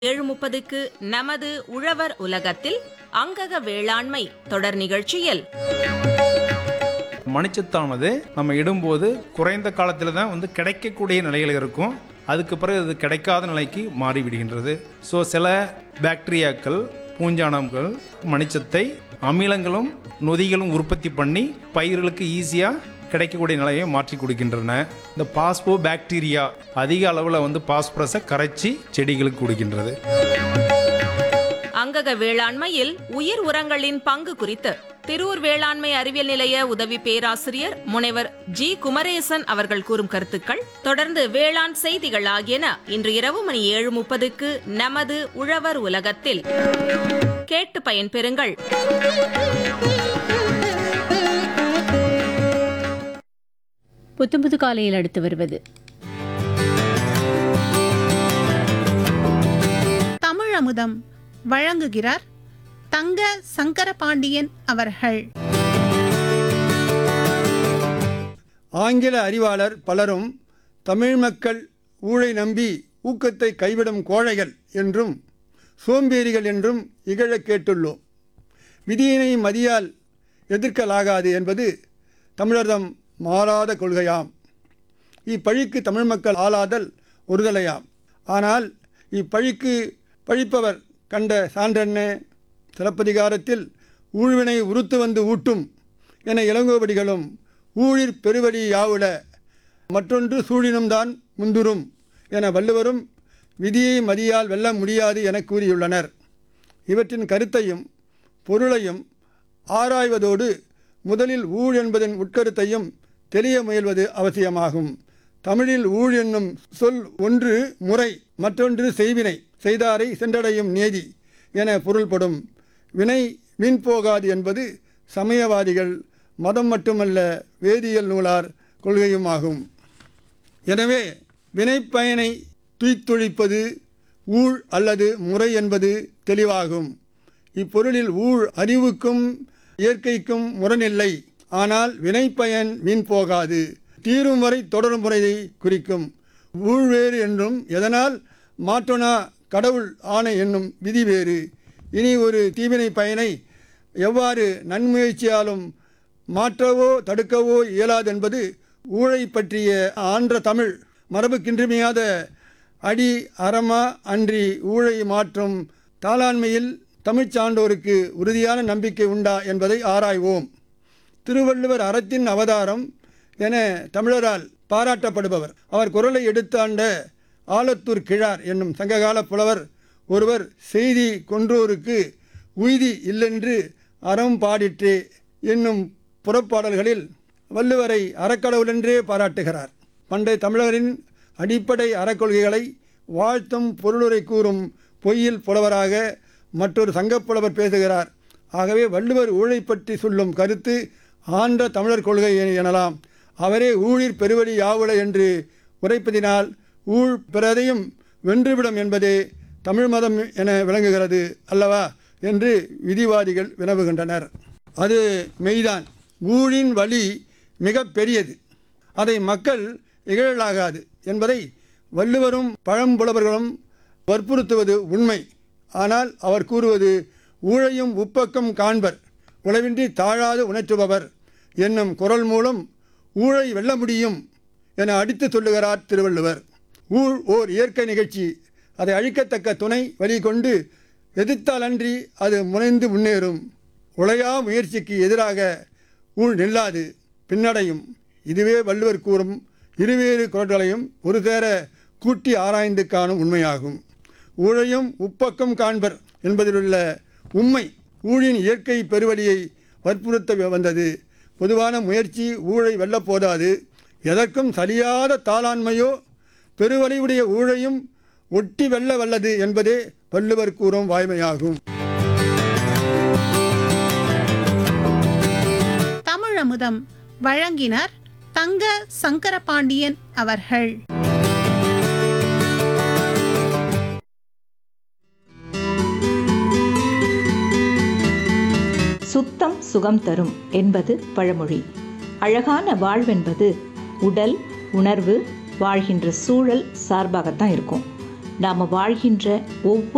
ஏழு முப்பதுக்கு நமது உழவர் உலகத்தில் அங்கக வேளாண்மை தொடர் நிகழ்ச்சியில் மணிச்சத்தானது நம்ம இடும்போது குறைந்த காலத்தில் தான் வந்து கிடைக்கக்கூடிய நிலையில் இருக்கும் அதுக்கு பிறகு அது கிடைக்காத நிலைக்கு மாறிவிடுகின்றது ஸோ சில பாக்டீரியாக்கள் பூஞ்சானங்கள் மணிச்சத்தை அமிலங்களும் நொதிகளும் உற்பத்தி பண்ணி பயிர்களுக்கு ஈஸியாக கிடைக்கக்கூடிய நிலையை மாற்றி கொடுக்கின்றன இந்த பாஸ்போ பாக்டீரியா அதிக அளவில் வந்து பாஸ்பரஸை கரைச்சி செடிகளுக்கு கொடுக்கின்றது அங்கக வேளாண்மையில் உயிர் உரங்களின் பங்கு குறித்து திரூர் வேளாண்மை அறிவியல் நிலைய உதவி பேராசிரியர் முனைவர் ஜி குமரேசன் அவர்கள் கூறும் கருத்துக்கள் தொடர்ந்து வேளாண் செய்திகள் ஆகியன இன்று இரவு மணி ஏழு முப்பதுக்கு நமது உழவர் உலகத்தில் கேட்டு பயன்பெறுங்கள் புத்தம்புது காலையில் அடுத்து வருவது தமிழ் அமுதம் வழங்குகிறார் தங்க சங்கரபாண்டியன் அவர்கள் ஆங்கில அறிவாளர் பலரும் தமிழ் மக்கள் ஊழை நம்பி ஊக்கத்தை கைவிடும் கோழைகள் என்றும் சோம்பேறிகள் என்றும் இகழக் கேட்டுள்ளோம் விதியினை மதியால் எதிர்க்கலாகாது என்பது தமிழர்தம் மாறாத கொள்கையாம் இப்பழிக்கு தமிழ் மக்கள் ஆளாதல் ஒருதலையாம் ஆனால் இப்பழிக்கு பழிப்பவர் கண்ட சான்றென்ன சிலப்பதிகாரத்தில் ஊழ்வினை உறுத்து வந்து ஊட்டும் என இளங்கோவடிகளும் ஊழிற் பெருவழி யாவுல மற்றொன்று சூழினும்தான் முந்துரும் என வள்ளுவரும் விதியை மதியால் வெல்ல முடியாது என கூறியுள்ளனர் இவற்றின் கருத்தையும் பொருளையும் ஆராய்வதோடு முதலில் ஊழ் என்பதன் உட்கருத்தையும் தெளிய முயல்வது அவசியமாகும் தமிழில் ஊழ் என்னும் சொல் ஒன்று முறை மற்றொன்று செய்வினை செய்தாரை சென்றடையும் நேதி என பொருள்படும் வினை வீண் போகாது என்பது சமயவாதிகள் மதம் மட்டுமல்ல வேதியியல் நூலார் கொள்கையுமாகும் எனவே வினைப்பயனை துய்த்தொழிப்பது ஊழ் அல்லது முறை என்பது தெளிவாகும் இப்பொருளில் ஊழ் அறிவுக்கும் இயற்கைக்கும் முரணில்லை ஆனால் வினைப்பயன் வீண் போகாது தீரும் வரை தொடரும் முறையை குறிக்கும் ஊழ் வேறு என்றும் எதனால் மாற்றனா கடவுள் ஆணை என்னும் விதி வேறு இனி ஒரு தீவினை பயனை எவ்வாறு நன்முயற்சியாலும் மாற்றவோ தடுக்கவோ இயலாதென்பது ஊழை பற்றிய ஆன்ற தமிழ் மரபுக்கின்றிமையாத அடி அறமா அன்றி ஊழை மாற்றும் தாளாண்மையில் தமிழ்ச் சான்றோருக்கு உறுதியான நம்பிக்கை உண்டா என்பதை ஆராய்வோம் திருவள்ளுவர் அறத்தின் அவதாரம் என தமிழரால் பாராட்டப்படுபவர் அவர் குரலை எடுத்தாண்ட ஆலத்தூர் கிழார் என்னும் சங்ககால புலவர் ஒருவர் செய்தி கொன்றோருக்கு உய்தி இல்லென்று அறம் பாடிற்றே என்னும் புறப்பாடல்களில் வள்ளுவரை அறக்கடவுளென்றே பாராட்டுகிறார் பண்டைய தமிழரின் அடிப்படை அறக்கொள்கைகளை வாழ்த்தும் பொருளுரை கூறும் பொய்யில் புலவராக மற்றொரு சங்கப்புலவர் பேசுகிறார் ஆகவே வள்ளுவர் ஊழை பற்றி சொல்லும் கருத்து ஆன்ற தமிழர் கொள்கை எனலாம் அவரே ஊழிற் பெருவழி யாவுல என்று உரைப்பதினால் ஊழ் பிறதையும் வென்றுவிடும் என்பதே தமிழ் மதம் என விளங்குகிறது அல்லவா என்று விதிவாதிகள் வினவுகின்றனர் அது மெய்தான் ஊழின் வழி மிக பெரியது அதை மக்கள் இகழலாகாது என்பதை வள்ளுவரும் பழம்புலவர்களும் வற்புறுத்துவது உண்மை ஆனால் அவர் கூறுவது ஊழையும் உப்பக்கம் காண்பர் உளவின்றி தாழாது உணர்த்துபவர் என்னும் குரல் மூலம் ஊழை வெல்ல முடியும் என அடித்து சொல்லுகிறார் திருவள்ளுவர் ஊழ் ஓர் இயற்கை நிகழ்ச்சி அதை அழிக்கத்தக்க துணை வழி கொண்டு எதிர்த்தாலன்றி அது முனைந்து முன்னேறும் உழையா முயற்சிக்கு எதிராக ஊழ் நில்லாது பின்னடையும் இதுவே வள்ளுவர் கூறும் இருவேறு குரல்களையும் ஒரு சேர கூட்டி ஆராய்ந்து காணும் உண்மையாகும் ஊழையும் உப்பக்கம் காண்பர் என்பதிலுள்ள உண்மை ஊழின் இயற்கை பெருவழியை வற்புறுத்த வந்தது பொதுவான முயற்சி ஊழை வெல்லப் போதாது எதற்கும் சரியாத தாளாண்மையோ பெருவழிவுடைய ஊழையும் ஒட்டி வெல்ல வல்லது என்பதே வள்ளுவர் கூறும் வாய்மையாகும் தமிழ் அமுதம் வழங்கினார் தங்க சங்கரபாண்டியன் அவர்கள் சுத்தம் சுகம் தரும் என்பது பழமொழி அழகான வாழ்வென்பது உடல் உணர்வு வாழ்கின்ற சூழல் சார்பாகத்தான் இருக்கும் நாம் வாழ்கின்ற ஒவ்வொரு